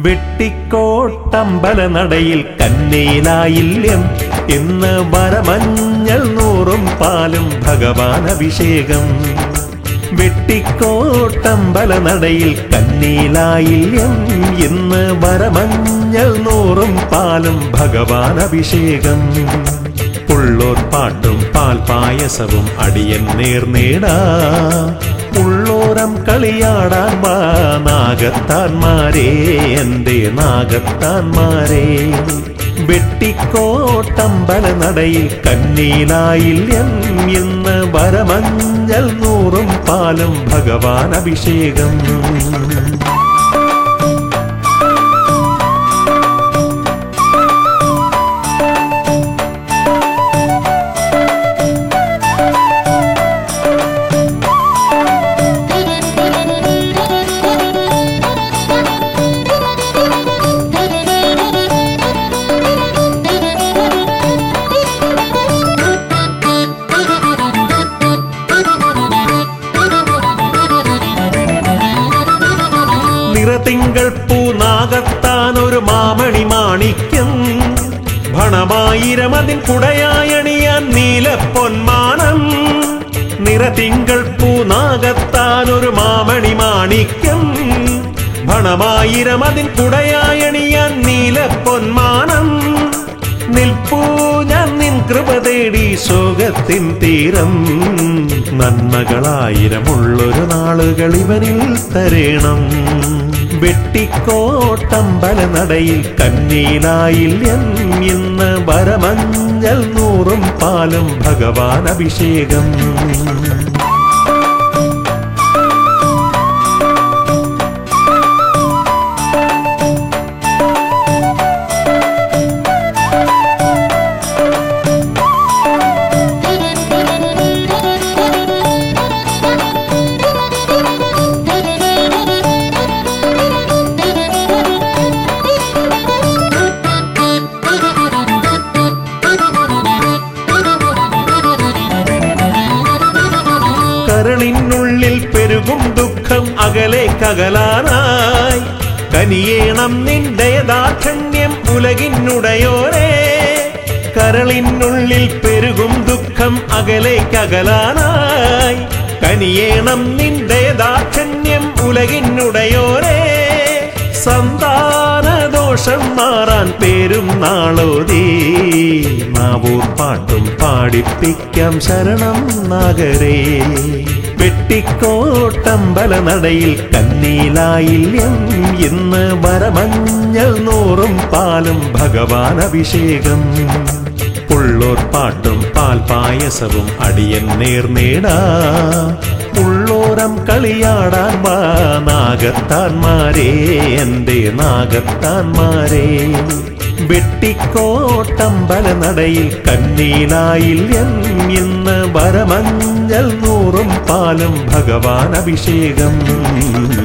വെട്ടിക്കോട്ടമ്പല നടയിൽ കന്നയിലായില്യം എന്ന് വരമഞ്ഞൾ നൂറും പാലും ഭഗവാൻ അഭിഷേകം വെട്ടിക്കോട്ടമ്പല നടയിൽ കന്നീലായില്യം ഇന്ന് വരമഞ്ഞൾ നൂറും പാലും ഭഗവാൻ അഭിഷേകം ഉള്ളോർ പാട്ടും പാൽ പായസവും അടിയൻ നേർനേടാ ഉള്ളോരം കളിയാടാൻ വാ നാഗത്താന്മാരേ എന്റെ നാഗത്താന്മാരേ വെട്ടിക്കോട്ടമ്പല നടയിൽ കന്നീലായില്യം ഇന്ന് വരമഞ്ഞൾ നൂറും പാലും ഭഗവാൻ അഭിഷേകം നിറതിങ്കൾ പൂനാകത്താൻ ഒരു മാമണി മാണിക്യം ഭണമായിരം അതിൻ കുടയായണിയാൻ നീല പൊന്മാനം നിറതിങ്കൾ പൂനാകത്താൻ ഒരു മാമണി മാണിക്യം ഭണമായിരം അതിൻ കുടയായണിയാൻ നീല പൊന്മാനം നിൽപ്പൂ ഞാൻ നിൻ കൃപ തേടി ശോകത്തിൻ തീരം നന്മകളായിരമുള്ളൊരു നാളുകൾ ഇവനിൽ തരേണം വെട്ടിക്കോട്ടമ്പല നടയിൽ കന്നീലായില്യം ഇന്ന് വരമഞ്ഞൾ നൂറും പാലും ഭഗവാൻ അഭിഷേകം കരളിനുള്ളിൽ പെരുകും ദുഃഖം അകലേക്കകലാനായി കനിയേണം നിന്റെ ദാക്ഷണ്യം ഉലകിനുടയോരേ കരളിനുള്ളിൽ പെരുകും ദുഃഖം അകലേക്കകലാനായി കനിയേണം നിന്റെ ദാക്ഷണ്യം ഉലകിനുടയോരേ സന്താനദോഷം മാറാൻ പേരും നാളോതീ നാവൂർ പാട്ടും പാടിപ്പിക്കാം ശരണം നാഗരേ വെട്ടിക്കോട്ടമ്പല നടയിൽ കന്നീലായില്യം ഇന്ന് വരമഞ്ഞൾ നൂറും പാലും ഭഗവാൻ അഭിഷേകം ഉള്ളോർ പാട്ടും പാൽ പായസവും അടിയൻ നേർനേടാ ഉള്ളോരം കളിയാടാൻ വാ നാഗത്താന്മാരേ എന്റെ നാഗത്താന്മാരേ വെട്ടിക്കോട്ടമ്പല നടയിൽ കന്നീലായില്യം ഇന്ന് വരമഞ്ഞൾ നൂറും പാലും ഭഗവാൻ അഭിഷേകം